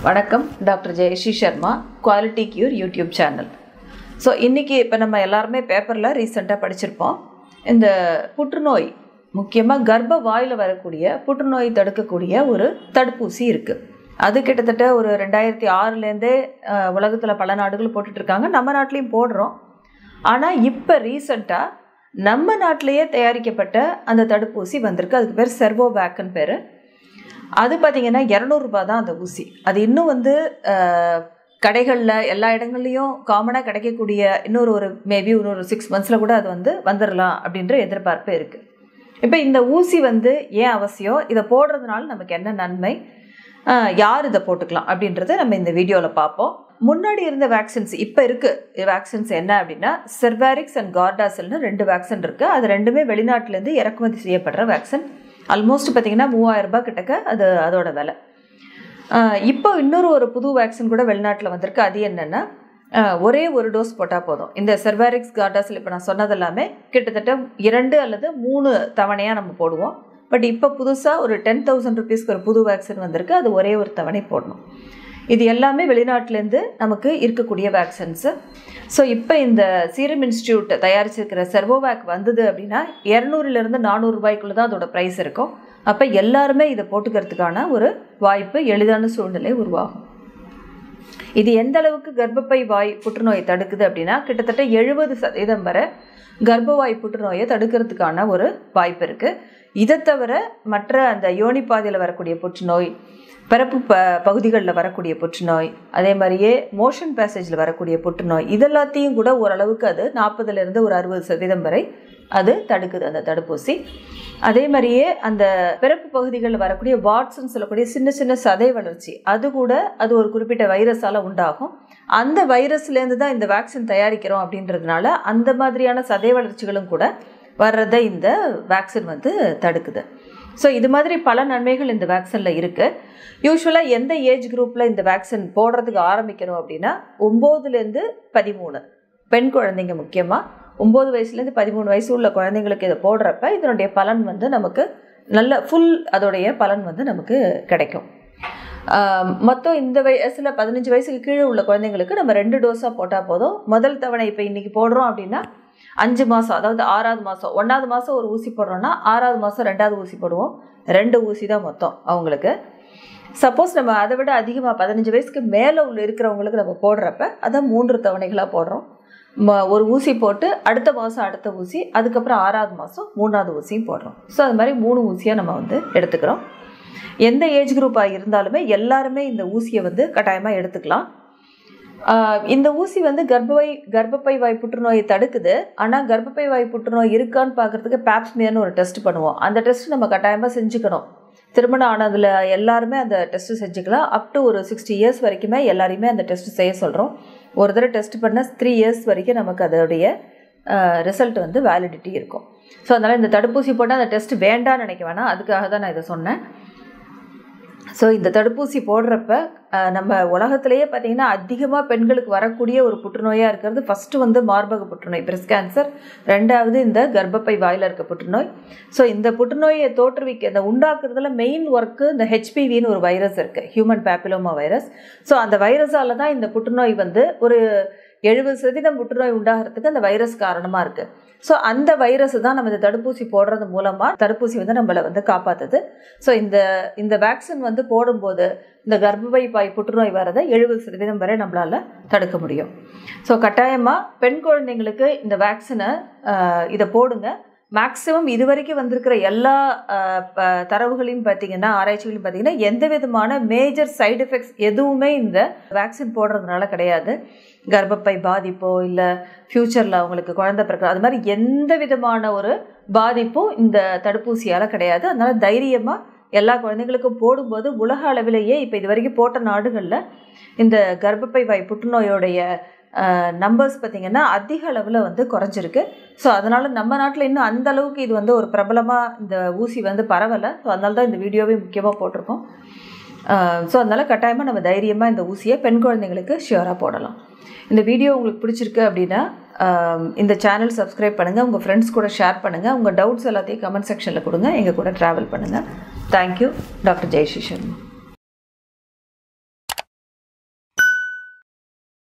வணக்கம் doctor Jayashree Sharma quality cure YouTube channel so இன்றைக்கி இப்போ நம்ம எல்லாருமே பேப்பரில் ரீசெண்டாக படிச்சிருப்போம் இந்த புற்றுநோய் முக்கியமாக கர்ப்ப வாயில் வரக்கூடிய புற்றுநோய் தடுக்கக்கூடிய ஒரு தடுப்பூசி இருக்குது அது கிட்டத்தட்ட ஒரு ரெண்டாயிரத்தி ஆறுலேருந்தே உலகத்தில் பல நாடுகள் போட்டுட்ருக்காங்க நம்ம நாட்டிலையும் போடுறோம் ஆனால் இப்போ ரீசண்டாக நம்ம நாட்டிலேயே தயாரிக்கப்பட்ட அந்த தடுப்பூசி வந்திருக்கு அதுக்கு பேர் செர்வோவேக்குன்னு பேர் அது பார்த்திங்கன்னா இரநூறுபா தான் அந்த ஊசி அது இன்னும் வந்து கடைகளில் எல்லா இடங்கள்லையும் காமனாக கிடைக்கக்கூடிய இன்னொரு ஒரு மேபி இன்னொரு சிக்ஸ் மந்த்ஸில் கூட அது வந்து வந்துடலாம் அப்படின்ற எதிர்பார்ப்பு இருக்குது இப்போ இந்த ஊசி வந்து ஏன் அவசியம் இதை போடுறதுனால நமக்கு என்ன நன்மை யார் இதை போட்டுக்கலாம் அப்படின்றத நம்ம இந்த வீடியோவில் பார்ப்போம் முன்னாடி இருந்த வேக்சின்ஸ் இப்போ இருக்குது வேக்சின்ஸ் என்ன அப்படின்னா செர்வாரிக்ஸ் அண்ட் கார்டாசல்னு ரெண்டு வேக்சின் இருக்குது அது ரெண்டுமே வெளிநாட்டிலேருந்து இறக்குமதி செய்யப்படுற வேக்சின் ஆல்மோஸ்ட் பார்த்திங்கன்னா மூவாயிரம் ரூபாய் கிட்டக்க அது அதோட விலை இப்போ இன்னொரு ஒரு புது வேக்சின் கூட வெளிநாட்டில் வந்திருக்கு அது என்னென்னா ஒரே ஒரு டோஸ் போட்டால் போதும் இந்த செர்வாரிக்ஸ் கார்டாஸில் இப்போ நான் சொன்னதெல்லாமே கிட்டத்தட்ட இரண்டு அல்லது மூணு தவணையாக நம்ம போடுவோம் பட் இப்போ புதுசாக ஒரு டென் தௌசண்ட் ருபீஸ்க்கு ஒரு புது வேக்சின் வந்திருக்கு அது ஒரே ஒரு தவணை போடணும் இது எல்லாமே வெளிநாட்டிலேருந்து நமக்கு இருக்கக்கூடிய வேக்சின்ஸு ஸோ இப்போ இந்த சீரம் இன்ஸ்டியூட் தயாரிச்சிருக்கிற செர்வோவேக் வந்தது அப்படின்னா இரநூறுலேருந்து நானூறு ரூபாய்க்குள்ளே தான் அதோட ப்ரைஸ் இருக்கும் அப்போ எல்லாருமே இதை போட்டுக்கிறதுக்கான ஒரு வாய்ப்பு எளிதான சூழ்நிலை உருவாகும் இது எந்த அளவுக்கு கர்ப்பப்பை வாய் புற்றுநோயை தடுக்குது அப்படின்னா கிட்டத்தட்ட எழுபது சதவீதம் வரை கர்ப்பவாய் புற்றுநோயை தடுக்கிறதுக்கான ஒரு வாய்ப்பு இருக்குது இதை தவிர மற்ற அந்த யோனிப்பாதையில் வரக்கூடிய புற்றுநோய் பிறப்பு ப பகுதிகளில் வரக்கூடிய புற்றுநோய் அதே மாதிரியே மோஷன் பேசேஜில் வரக்கூடிய புற்றுநோய் இதெல்லாத்தையும் கூட ஓரளவுக்கு அது நாற்பதுலேருந்து ஒரு அறுபது சதவீதம் வரை அது தடுக்குது அந்த தடுப்பூசி அதே மாதிரியே அந்த பிறப்பு பகுதிகளில் வரக்கூடிய வாட்ஸ்ன்னு சொல்லக்கூடிய சின்ன சின்ன சதை வளர்ச்சி அது கூட அது ஒரு குறிப்பிட்ட வைரஸால் உண்டாகும் அந்த வைரஸ்லேருந்து தான் இந்த வேக்சின் தயாரிக்கிறோம் அப்படின்றதுனால அந்த மாதிரியான சதை வளர்ச்சிகளும் கூட வர்றதை இந்த வேக்சின் வந்து தடுக்குது ஸோ இது மாதிரி பல நன்மைகள் இந்த வேக்சினில் இருக்குது யூஸ்வலாக எந்த ஏஜ் குரூப்பில் இந்த வேக்சின் போடுறதுக்கு ஆரம்பிக்கணும் அப்படின்னா ஒம்போதுலேருந்து பதிமூணு பெண் குழந்தைங்க முக்கியமாக ஒம்பது வயசுலேருந்து பதிமூணு வயசு உள்ள குழந்தைங்களுக்கு இதை போடுறப்ப இதனுடைய பலன் வந்து நமக்கு நல்ல ஃபுல் அதோடைய பலன் வந்து நமக்கு கிடைக்கும் மொத்தம் இந்த வயசில் பதினஞ்சு வயசுக்கு கீழே உள்ள குழந்தைங்களுக்கு நம்ம ரெண்டு டோஸாக போட்டால் போதும் முதல் தவணை இப்போ இன்றைக்கி போடுறோம் அப்படின்னா அஞ்சு மாதம் அதாவது ஆறாவது மாதம் ஒன்றாவது மாதம் ஒரு ஊசி போடுறோன்னா ஆறாவது மாதம் ரெண்டாவது ஊசி போடுவோம் ரெண்டு ஊசி தான் மொத்தம் அவங்களுக்கு சப்போஸ் நம்ம அதை விட அதிகமாக பதினஞ்சு வயசுக்கு மேலே உள்ள இருக்கிறவங்களுக்கு நம்ம போடுறப்ப அதை மூன்று தவணைகளாக போடுறோம் ஒரு ஊசி போட்டு அடுத்த மாதம் அடுத்த ஊசி அதுக்கப்புறம் ஆறாவது மாதம் மூணாவது ஊசியும் போடுறோம் ஸோ அது மாதிரி மூணு ஊசியாக நம்ம வந்து எடுத்துக்கிறோம் எந்த ஏஜ் குரூப்பாக இருந்தாலுமே எல்லாருமே இந்த ஊசியை வந்து கட்டாயமாக எடுத்துக்கலாம் இந்த ஊசி வந்து கர்ப்பவை கர்ப்பப்பை வாய் புற்றுநோயை தடுக்குது ஆனால் கர்ப்பப்பை வாய் புற்றுநோய் இருக்கான்னு பார்க்குறதுக்கு பேப்ஸ்மியர்னு ஒரு டெஸ்ட் பண்ணுவோம் அந்த டெஸ்ட் நம்ம கட்டாயமாக செஞ்சுக்கணும் திருமணம் ஆனதில் எல்லாருமே அந்த டெஸ்ட்டு செஞ்சுக்கலாம் அப் டு ஒரு சிக்ஸ்டி இயர்ஸ் வரைக்குமே எல்லாரையுமே அந்த டெஸ்ட் செய்ய சொல்கிறோம் ஒரு தடவை டெஸ்ட் பண்ணால் த்ரீ இயர்ஸ் வரைக்கும் நமக்கு அதோடைய ரிசல்ட் வந்து வேலிடிட்டி இருக்கும் ஸோ அதனால் இந்த தடுப்பூசி போட்டால் அந்த டெஸ்ட் வேண்டாம்னு நினைக்க வேணாம் அதுக்காக தான் நான் இதை சொன்னேன் ஸோ இந்த தடுப்பூசி போடுறப்ப நம்ம உலகத்திலேயே பார்த்திங்கன்னா அதிகமாக பெண்களுக்கு வரக்கூடிய ஒரு புற்றுநோயாக இருக்கிறது ஃபஸ்ட்டு வந்து மார்பக புற்றுநோய் பிரஸ்ட் கேன்சர் ரெண்டாவது இந்த கர்ப்பப்பை வாயில் இருக்க புற்றுநோய் ஸோ இந்த புற்றுநோயை தோற்றுவிக்க இந்த உண்டாக்குறதுல மெயின் ஒர்க்கு இந்த ஹெச்பிவின்னு ஒரு வைரஸ் இருக்குது ஹியூமன் பேப்பிலோமா வைரஸ் ஸோ அந்த வைரஸால் தான் இந்த புற்றுநோய் வந்து ஒரு எழுபது சதவீதம் புற்றுநோய் உண்டாகிறதுக்கு அந்த வைரஸ் காரணமாக இருக்குது ஸோ அந்த வைரஸ் தான் நம்ம இந்த தடுப்பூசி போடுறது மூலமாக தடுப்பூசி வந்து நம்மளை வந்து காப்பாற்றுது ஸோ இந்த இந்த வேக்சின் வந்து போடும்போது இந்த கர்ப்பப்பை பாய் புற்றுநோய் வரதை எழுபது சதவீதம் வரை நம்மளால் தடுக்க முடியும் ஸோ கட்டாயமாக பெண் குழந்தைங்களுக்கு இந்த வேக்சினை இதை போடுங்க மேக்ஸிமம் இது வரைக்கும் வந்திருக்கிற எல்லா தரவுகளையும் பார்த்தீங்கன்னா ஆராய்ச்சிகளையும் பார்த்தீங்கன்னா எந்த விதமான மேஜர் சைடு எஃபெக்ட்ஸ் எதுவுமே இந்த வேக்சின் போடுறதுனால கிடையாது கர்ப்பப்பை பாதிப்போ இல்லை ஃப்யூச்சரில் அவங்களுக்கு குழந்தை பிறக்க அது மாதிரி எந்த விதமான ஒரு பாதிப்பும் இந்த தடுப்பூசியால் கிடையாது அதனால் தைரியமாக எல்லா குழந்தைங்களுக்கும் போடும்போது உலக அளவிலேயே இப்போ இது வரைக்கும் போட்ட நாடுகளில் இந்த கர்ப்பப்பை வாய் புற்றுநோயோடைய நம்பர்ஸ் பார்த்திங்கன்னா அதிக அளவில் வந்து குறைஞ்சிருக்கு ஸோ அதனால் நம்ம நாட்டில் இன்னும் அந்த அளவுக்கு இது வந்து ஒரு பிரபலமாக இந்த ஊசி வந்து பரவலை ஸோ அதனால தான் இந்த வீடியோவே முக்கியமாக போட்டிருக்கோம் ஸோ அதனால் கட்டாயமாக நம்ம தைரியமாக இந்த ஊசியை பெண் குழந்தைங்களுக்கு ஷியோராக போடலாம் இந்த வீடியோ உங்களுக்கு பிடிச்சிருக்கு அப்படின்னா இந்த சேனல் சப்ஸ்கிரைப் பண்ணுங்கள் உங்கள் ஃப்ரெண்ட்ஸ் கூட ஷேர் பண்ணுங்கள் உங்கள் டவுட்ஸ் எல்லாத்தையும் கமெண்ட் செக்ஷனில் கொடுங்க எங்கள் கூட ட்ராவல் பண்ணுங்கள் தேங்க்யூ டாக்டர் ஜெயஸ்ரீ சர்மா